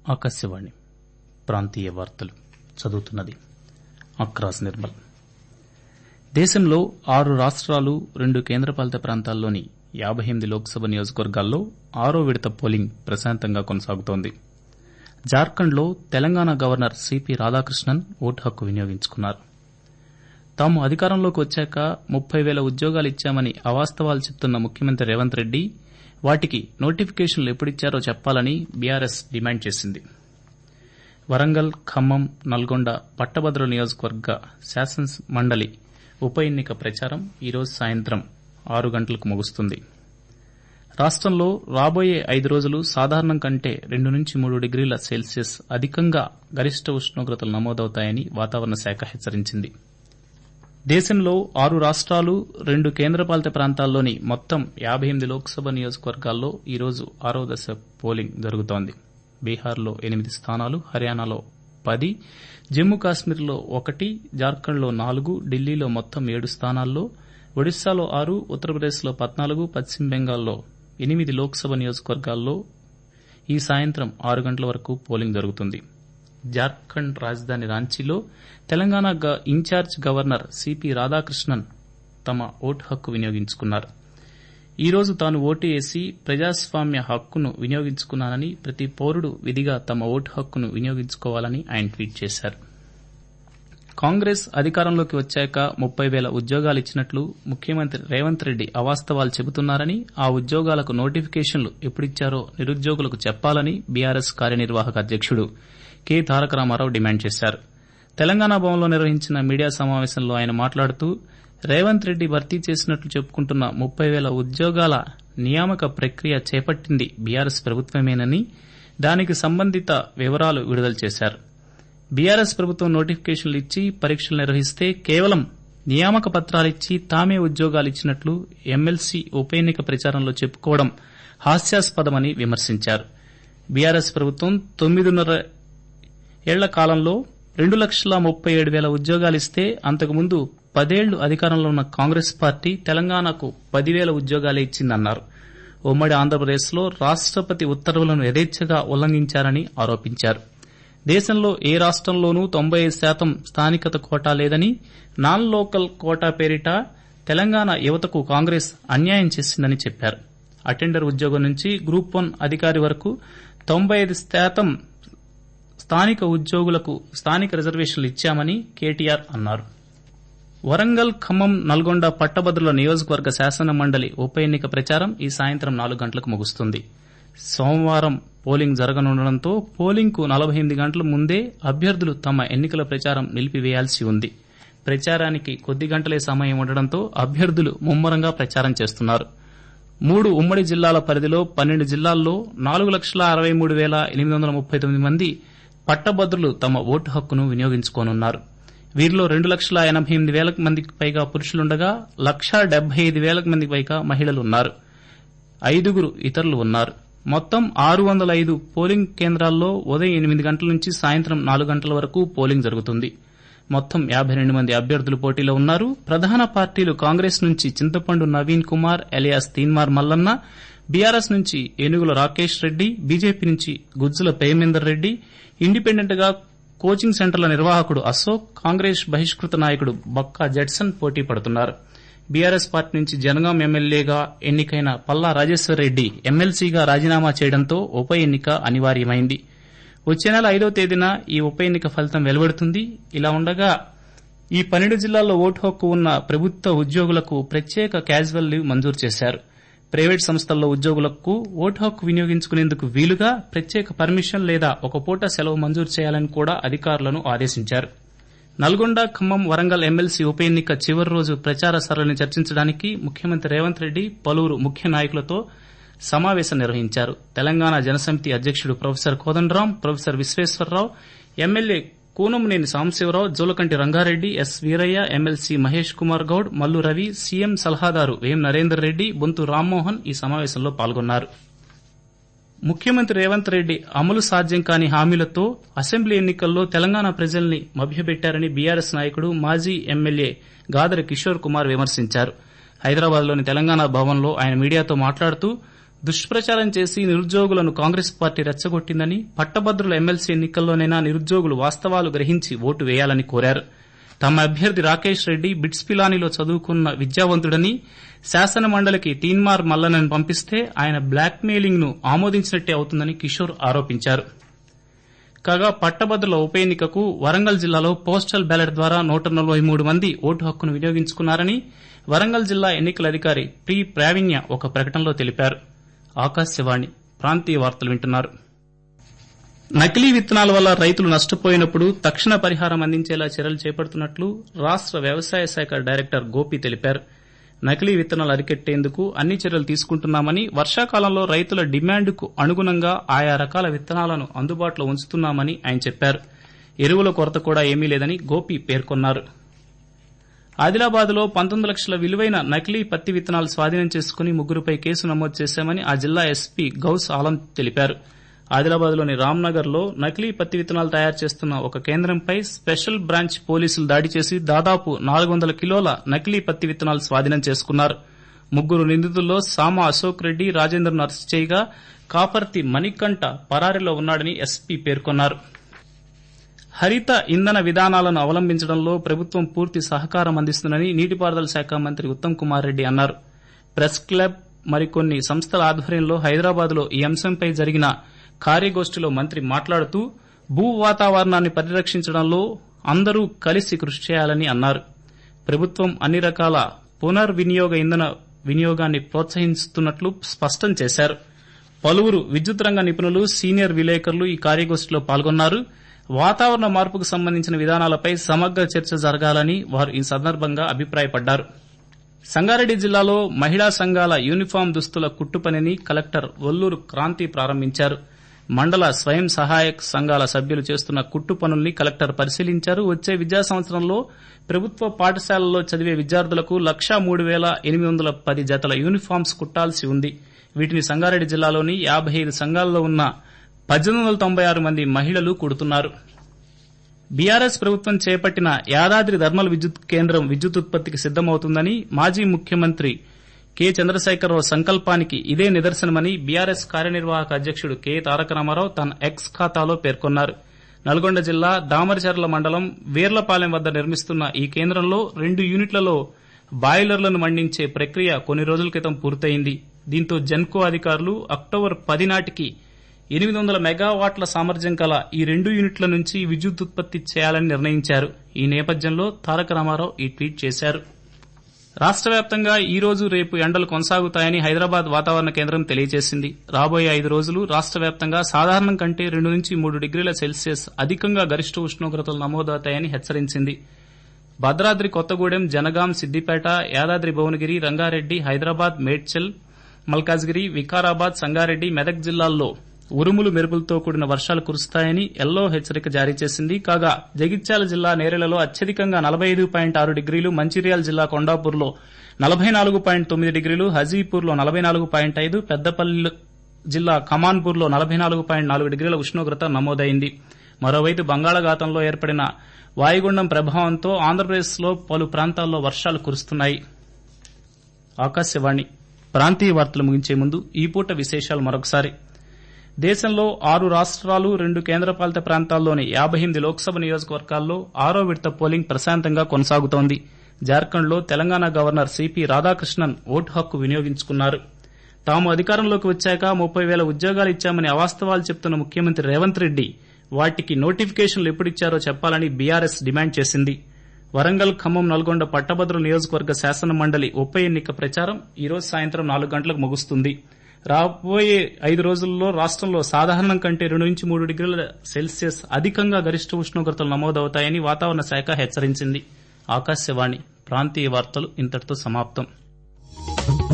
ఆకాశవాణి ప్రాంతీయ వార్తలు చదువుతున్నది అక్రాస్ నిర్మల్ దేశంలో ఆరు రాష్టాలు రెండు కేంద్రపాలిత ప్రాంతాల్లోని యాబై ఎనిమిది లోక్సభ నియోజకవర్గాల్లో ఆరో విడత పోలింగ్ ప్రశాంతంగా కొనసాగుతోంది జార్ఖండ్లో తెలంగాణ గవర్నర్ సిపి రాధాకృష్ణన్ ఓటు హక్కు వినియోగించుకున్నారు తాము అధికారంలోకి వచ్చాక ముప్పై పేల ఉద్యోగాలు ఇచ్చామని అవాస్తవాలు చెప్తున్న ముఖ్యమంత్రి రేవంత్ రెడ్డి వాటికి నోటిఫికేషన్లు ఎప్పుడిచ్చారో చెప్పాలని బీఆర్ఎస్ డిమాండ్ చేసింది వరంగల్ ఖమ్మం నల్గొండ పట్టభద్రుల నియోజకవర్గ శాసన మండలి ఉప ఎన్నిక ప్రచారం ఈరోజు సాయంత్రం ఆరు గంటలకు ముగుస్తుంది రాష్టంలో రాబోయే ఐదు రోజులు సాధారణం కంటే రెండు నుంచి మూడు డిగ్రీల సెల్సియస్ అధికంగా గరిష్ట ఉష్ణోగ్రతలు నమోదవుతాయని వాతావరణ శాఖ హెచ్చరించింది దేశంలో ఆరు రాష్టాలు రెండు కేంద్రపాలిత ప్రాంతాల్లోని మొత్తం యాబై ఎనిమిది లోక్సభ నియోజకవర్గాల్లో ఈరోజు ఆరో దశ పోలింగ్ జరుగుతోంది బీహార్లో ఎనిమిది స్థానాలు హర్యానాలో పది జమ్మూ కాశ్మీర్లో ఒకటి జార్ఖండ్లో నాలుగు ఢిల్లీలో మొత్తం ఏడు స్థానాల్లో ఒడిశాలో ఆరు ఉత్తరప్రదేశ్లో పద్నాలుగు పశ్చిమ బెంగాల్లో ఎనిమిది లోక్సభ నియోజకవర్గాల్లో ఈ సాయంత్రం ఆరు గంటల వరకు పోలింగ్ జరుగుతుంది జార్ఖండ్ రాజధాని రాంచీలో Telangana in-charge governor CP Radhakrishnan తమ ఓటు హక్కు వినియోగించుకున్నారు ఈ రోజు తాను ఓటు వేసి ప్రజాస్వామ్య హక్కును వినియోగించుకున్నానని ప్రతి పౌరుడు విధిగా తమ ఓటు హక్కును వినియోగించుకోవాలని ఆయన ట్వీట్ చేశారు కాంగ్రెస్ అధికారంలోకి వచ్చాక ముప్పై పేల ఉద్యోగాలు ఇచ్చినట్లు ముఖ్యమంత్రి రేవంత్ రెడ్డి అవాస్తవాలు చెబుతున్నారని ఆ ఉద్యోగాలకు నోటిఫికేషన్లు ఎప్పుడిచ్చారో నిరుద్యోగులకు చెప్పాలని బీఆర్ఎస్ కార్యనిర్వాహక అధ్యకుడు కె తారక రామారావు డిమాండ్ చేశారు తెలంగాణ భవన్లో నిర్వహించిన మీడియా సమావేశంలో ఆయన మాట్లాడుతూ రేవంత్ రెడ్డి భర్తీ చేసినట్లు చెప్పుకుంటున్న ముప్పై పేల ఉద్యోగాల నియామక ప్రక్రియ చేపట్టింది బీఆర్ఎస్ ప్రభుత్వమేనని దానికి సంబంధిత వివరాలు విడుదల చేశారు బీఆర్ఎస్ ప్రభుత్వం నోటిఫికేషన్లు ఇచ్చి పరీక్షలు నిర్వహిస్తే కేవలం నియామక పత్రాలిచ్చి తామే ఉద్యోగాలిచ్చినట్లు ఎమ్మెల్సీ ఉప ఎన్నిక ప్రచారంలో చెప్పుకోవడం హాస్యాస్పదమని విమర్శించారు బీఆర్ఎస్ ప్రభుత్వం తొమ్మిదిన్నర ఏళ్ల కాలంలో రెండు లక్షల ముప్పై ఏడు పేల ఉద్యోగాలిస్తే అంతకుముందు పదేళ్లు అధికారంలో ఉన్న కాంగ్రెస్ పార్టీ తెలంగాణకు పదివేల ఉద్యోగాలే ఇచ్చిందన్నారు ఉమ్మడి ఆంధ్రప్రదేశ్లో రాష్టపతి ఉత్తర్వులను యథేచ్ఛగా ఉల్లంఘించారని ఆరోపించారు దేశంలో ఏ రాష్టంలోనూ తొంభై శాతం స్థానికత కోటా లేదని నాన్ లోకల్ కోటా పేరిట తెలంగాణ యువతకు కాంగ్రెస్ అన్యాయం చేసిందని చెప్పారు అటెండర్ ఉద్యోగం నుంచి గ్రూప్ వన్ అధికారి వరకు తొంభై ఐదు శాతం స్థానిక ఉద్యోగులకు స్థానిక రిజర్వేషన్లు ఇచ్చామని కేటీఆర్ అన్నారు వరంగల్ ఖమ్మం నల్గొండ పట్టభద్రుల నియోజకవర్గ శాసన మండలి ఉప ఎన్నిక ప్రచారం ఈ సాయంత్రం నాలుగు గంటలకు ముగుస్తుంది సోమవారం పోలింగ్ జరగనుండటంతో పోలింగ్ కు నలబై ఎనిమిది గంటల ముందే అభ్యర్థులు తమ ఎన్నికల ప్రచారం నిలిపివేయాల్సి ఉంది ప్రచారానికి కొద్ది గంటలే సమయం ఉండడంతో అభ్యర్థులు ముమ్మరంగా ప్రచారం చేస్తున్నారు మూడు ఉమ్మడి జిల్లాల పరిధిలో పన్నెండు జిల్లాల్లో నాలుగు లక్షల అరవై మూడు పేల ఎనిమిది వందల ముప్పై తొమ్మిది మంది పట్టభద్రులు తమ ఓటు హక్కును వినియోగించుకోనున్నారు వీరిలో రెండు లక్షల ఎనబై ఎనిమిది పేల మందికి పైగా పురుషులుండగా లక్షా డెబ్బై ఐదు పేల మందికి పైగా మహిళలున్నారు ఐదుగురు ఇతరులు ఉన్నారు మొత్తం ఆరు వందల ఐదు పోలింగ్ కేంద్రాల్లో ఉదయం ఎనిమిది గంటల నుంచి సాయంత్రం నాలుగు గంటల వరకు పోలింగ్ జరుగుతుంది మొత్తం యాబై రెండు మంది అభ్యర్థులు పోటీలో ఉన్నారు ప్రధాన పార్టీలు కాంగ్రెస్ నుంచి చింతపండు నవీన్ కుమార్ ఎలియాస్ తీన్మార్ మల్లన్న బీఆర్ఎస్ నుంచి ఏనుగుల రాకేష్ రెడ్డి బీజేపీ నుంచి గుజ్జుల ప్రేమేందర్ రెడ్డి ఇండిపెండెంట్ గా కోచింగ్ సెంటర్ల నిర్వాహకుడు అశోక్ కాంగ్రెస్ బహిష్కృత నాయకుడు బక్కా జడ్సన్ పోటీ పడుతున్నారు బీఆర్ఎస్ పార్టీ నుంచి జనగాం ఎమ్మెల్యేగా ఎన్నికైన పల్లా రాజేశ్వర్ రెడ్డి ఎమ్మెల్సీగా రాజీనామా చేయడంతో ఉప ఎన్నిక అనివార్యమైంది వచ్చే నెల ఐదో తేదీన ఈ ఉప ఎన్నిక ఫలితం వెలువడుతుంది ఇలా ఉండగా ఈ పన్నెండు జిల్లాల్లో ఓటు హక్కు ఉన్న ప్రభుత్వ ఉద్యోగులకు ప్రత్యేక క్యాజువల్ లీవ్ మంజూరు చేశారు ప్రైవేట్ సంస్థల్లో ఉద్యోగులకు ఓటు హక్కు వినియోగించుకునేందుకు వీలుగా ప్రత్యేక పర్మిషన్ లేదా ఒక పూట సెలవు మంజూరు చేయాలని కూడా అధికారులను ఆదేశించారు నల్గొండ ఖమ్మం వరంగల్ ఎమ్మెల్సీ ఉప ఎన్నిక చివరి రోజు ప్రచార సరళిని చర్చించడానికి ముఖ్యమంత్రి రేవంత్ రెడ్డి పలువురు ముఖ్య నాయకులతో సమావేశం నిర్వహించారు తెలంగాణ జనసమితి అధ్యకుడు professor Kodandaram professor Visweswararao MLA Kunamneni Sambasivarao Jolakanti Rangareddy S Veeraiah MLC Mahesh Kumar Goud Mallu Ravi CM సలహాదారు వేం నరేందర్ రెడ్డి బొంతు రామ్మోహన్ ఈ సమావేశంలో పాల్గొన్నారు ముఖ్యమంత్రి రేవంత్ రెడ్డి అమలు సాధ్యం కాని హామీలతో అసెంబ్లీ ఎన్నికల్లో తెలంగాణ ప్రజల్ని మభ్యపెట్టారని బీఆర్ఎస్ నాయకుడు మాజీ ఎమ్మెల్యే గాదరి కిషోర్ కుమార్ విమర్శించారు హైదరాబాద్లోని తెలంగాణ భవన్లో ఆయన మీడియాతో మాట్లాడుతూ దుష్ప్రచారం చేసి నిరుద్యోగులను కాంగ్రెస్ పార్టీ రెచ్చగొట్టిందని పట్టభద్రుల ఎమ్మెల్సీ ఎన్నికల్లోనైనా నిరుద్యోగులు వాస్తవాలు గ్రహించి ఓటు వేయాలని కోరారు తమ అభ్యర్థి రాకేష్ రెడ్డి బిట్స్ పిలానీలో చదువుకున్న విద్యావంతుడని శాసన మండలికి తీన్మార్ మల్లనను పంపిస్తే ఆయన బ్లాక్ మెయిలింగ్ ను ఆమోదించినట్టే అవుతుందని కిషోర్ ఆరోపించారు కాగా పట్టభద్రుల ఉప ఎన్నికకు వరంగల్ జిల్లాలో పోస్టల్ బ్యాలెట్ ద్వారా నూట నలభై మూడు మంది ఓటు హక్కును వినియోగించుకున్నారని వరంగల్ జిల్లా ఎన్నికల అధికారి పి ప్రావీణ్య ఒక ప్రకటనలో తెలిపారు ఆకాశవాణి ప్రాంతీయ వార్తలు వింటున్నారు నకిలీ విత్తనాల వల్ల రైతులు నష్టపోయినప్పుడు తక్షణ పరిహారం అందించేలా చర్యలు చేపడుతున్నట్లు రాష్ట వ్యవసాయ శాఖ డైరెక్టర్ గోపి తెలిపారు నకిలీ విత్తనాలు అరికెట్టేందుకు అన్ని చర్యలు తీసుకుంటున్నామని వర్షాకాలంలో రైతుల డిమాండ్కు అనుగుణంగా ఆయా రకాల విత్తనాలను అందుబాటులో ఉంచుతున్నామని ఆయన చెప్పారు ఎరువుల కొరత కూడా ఏమీ లేదని గోపి పేర్కొన్నారు ఆదిలాబాద్ లో పంతొమ్మిది లక్షల విలువైన నకిలీ పత్తి విత్తనాలు స్వాధీనం చేసుకుని ముగ్గురుపై కేసు నమోదు చేశామని ఆ జిల్లా ఎస్పీ గౌస్ ఆలం తెలిపారు ఆదిలాబాద్ లోని రామ్నగర్ లో నకిలీ పత్తి విత్తనాలు తయారు చేస్తున్న ఒక కేంద్రంపై స్పెషల్ బ్రాంచ్ పోలీసులు దాడి చేసి దాదాపు నాలుగు వందల కిలోల నకిలీ పత్తి విత్తనాలు స్వాధీనం చేసుకున్నారు ముగ్గురు నిందితుల్లో సామ అశోక్ రెడ్డి రాజేందర్ను అరెస్టు చేయగా కాపర్తి మణికంఠ పరారీలో ఉన్నాడని ఎస్పీ పేర్కొన్నారు హరిత ఇంధన విధానాలను అవలంబించడంలో ప్రభుత్వం పూర్తి సహకారం అందిస్తుందని నీటిపారుదల శాఖ మంత్రి ఉత్తమ్ కుమార్ రెడ్డి అన్నారు ప్రెస్ క్లబ్ మరికొన్ని సంస్థల ఆధ్వర్యంలో హైదరాబాద్ లో ఈ అంశంపై జరిగిన కార్యగోష్ఠిలో మంత్రి మాట్లాడుతూ భూ వాతావరణాన్ని పరిరక్షించడంలో అందరూ కలిసి కృషి చేయాలని అన్నారు ప్రభుత్వం అన్ని రకాల పునర్వినియోగ ఇంధన వినియోగాన్ని ప్రోత్సహిస్తున్నట్లు స్పష్టం చేశారు పలువురు విద్యుత్ రంగ నిపుణులు సీనియర్ విలేకరులు ఈ కార్యగోష్ఠిలో పాల్గొన్నారు వాతావరణ మార్పుకు సంబంధించిన విధానాలపై సమగ్ర చర్చ జరగాలని వారు ఈ సందర్భంగా అభిప్రాయపడ్డారు సంగారెడ్డి జిల్లాలో మహిళా సంఘాల యూనిఫామ్ దుస్తుల కుట్టు పనిని కలెక్టర్ ఒల్లూరు క్రాంతి ప్రారంభించారు మండల స్వయం సహాయక సంఘాల సభ్యులు చేస్తున్న కుట్టు పనుల్ని కలెక్టర్ పరిశీలించారు వచ్చే విద్యా సంవత్సరంలో ప్రభుత్వ పాఠశాలల్లో చదివే విద్యార్థులకు లక్షా మూడు పేల ఎనిమిది వందల పది జతల యూనిఫామ్స్ కుట్టాల్సి ఉంది వీటిని సంగారెడ్డి జిల్లాలోని యాబై ఐదు సంఘాల్లో ఉన్న పద్దెనిమిది వందల తొంభై ఆరు మంది మహిళలు కుడుతున్నారు బీఆర్ఎస్ ప్రభుత్వం చేపట్టిన యాదాద్రి థర్మల్ విద్యుత్ కేంద్రం విద్యుత్ ఉత్పత్తికి సిద్దమవుతుందని మాజీ ముఖ్యమంత్రి కె చంద్రశేఖరరావు సంకల్పానికి ఇదే నిదర్శనమని బీఆర్ఎస్ కార్యనిర్వాహక అధ్యకుడు కె తారక రామారావు తన ఎక్స్ ఖాతాలో పేర్కొన్నారు నల్గొండ జిల్లా దామరచర్ల మండలం వీర్లపాలెం వద్ద నిర్మిస్తున్న ఈ కేంద్రంలో రెండు యూనిట్లలో బాయిలర్లను మండించే ప్రక్రియ కొన్ని రోజుల క్రితం పూర్తయింది దీంతో జెన్కో అధికారులు అక్టోబర్ పది నాటికి ఎనిమిది వందల మెగావాట్ల సామర్థ్యం గల ఈ రెండు యూనిట్ల నుంచి విద్యుత్ ఉత్పత్తి చేయాలని నిర్ణయించారు ఈ నేపథ్యంలో తారక రామారావు ఈ ట్వీట్ చేశారు రాష్ట వ్యాప్తంగా ఈ రోజు రేపు ఎండలు కొనసాగుతాయని హైదరాబాద్ వాతావరణ కేంద్రం తెలియజేసింది రాబోయే ఐదు రోజులు రాష్ట వ్యాప్తంగా సాధారణం కంటే రెండు నుంచి మూడు డిగ్రీల సెల్సియస్ అధికంగా గరిష్ట ఉష్ణోగ్రతలు నమోదవుతాయని హెచ్చరించింది భద్రాద్రి కొత్తగూడెం జనగాం సిద్దిపేట యాదాద్రి భువనగిరి రంగారెడ్డి హైదరాబాద్ మేడ్చల్ మల్కాజ్గిరి వికారాబాద్ సంగారెడ్డి మెదక్ జిల్లాల్లో ఉరుములు మెరుపులతో కూడిన వర్షాలు కురుస్తాయని ఎల్లో హెచ్చరిక జారీ చేసింది కాగా జగిత్యాల జిల్లా నేరెలలో అత్యధికంగా నలభై ఐదు పాయింట్ ఆరు డిగ్రీలు మంచిర్యాల జిల్లా కొండాపూర్లో నలభై నాలుగు పాయింట్ తొమ్మిది డిగ్రీలు హజీపూర్లో నలభై నాలుగు పాయింట్ ఐదు పెద్దపల్లి జిల్లా కమాన్పూర్లో నలభై నాలుగు పాయింట్ నాలుగు డిగ్రీల ఉష్ణోగ్రత నమోదైంది మరోవైపు బంగాళాఖాతంలో ఏర్పడిన వాయుగుండం ప్రభావంతో ఆంధ్రప్రదేశ్లో పలు ప్రాంతాల్లో వర్షాలు కురుస్తున్నాయి ఆకాశవాణి ప్రాంతీయ వార్తలు ముగించే ముందు ఈ పూట విశేషాలు మరొకసారి దేశంలో ఆరు రాష్ట్రాలు రెండు కేంద్రపాలిత ప్రాంతాల్లోని యాబై ఎనిమిది లోక్సభ నియోజకవర్గాల్లో ఆరో విడత పోలింగ్ ప్రశాంతంగా కొనసాగుతోంది జార్ఖండ్లో తెలంగాణ గవర్నర్ సిపి రాధాకృష్ణన్ ఓటు హక్కు వినియోగించుకున్నారు తాము అధికారంలోకి వచ్చాక ముప్పై వేల ఉద్యోగాలు ఇచ్చామని అవాస్తవాలు చెప్తున్న ముఖ్యమంత్రి రేవంత్ రెడ్డి వాటికి నోటిఫికేషన్లు ఎప్పుడిచ్చారో చెప్పాలని బీఆర్ఎస్ డిమాండ్ చేసింది వరంగల్ ఖమ్మం నల్గొండ పట్టభద్రుల నియోజకవర్గ శాసన మండలి ఉప ఎన్నిక ప్రచారం ఈ రోజు సాయంత్రం నాలుగు గంటలకు ముగుస్తుంది రాబోయే ఐదు రోజుల్లో రాష్టంలో సాధారణం కంటే రెండు నుంచి మూడు డిగ్రీల సెల్సియస్ అధికంగా గరిష్ట ఉష్ణోగ్రతలు నమోదవుతాయని వాతావరణ శాఖ హెచ్చరించింది ఆకాశవాణి ప్రాంతీయ వార్తలు ఇంతటితో సమాప్తం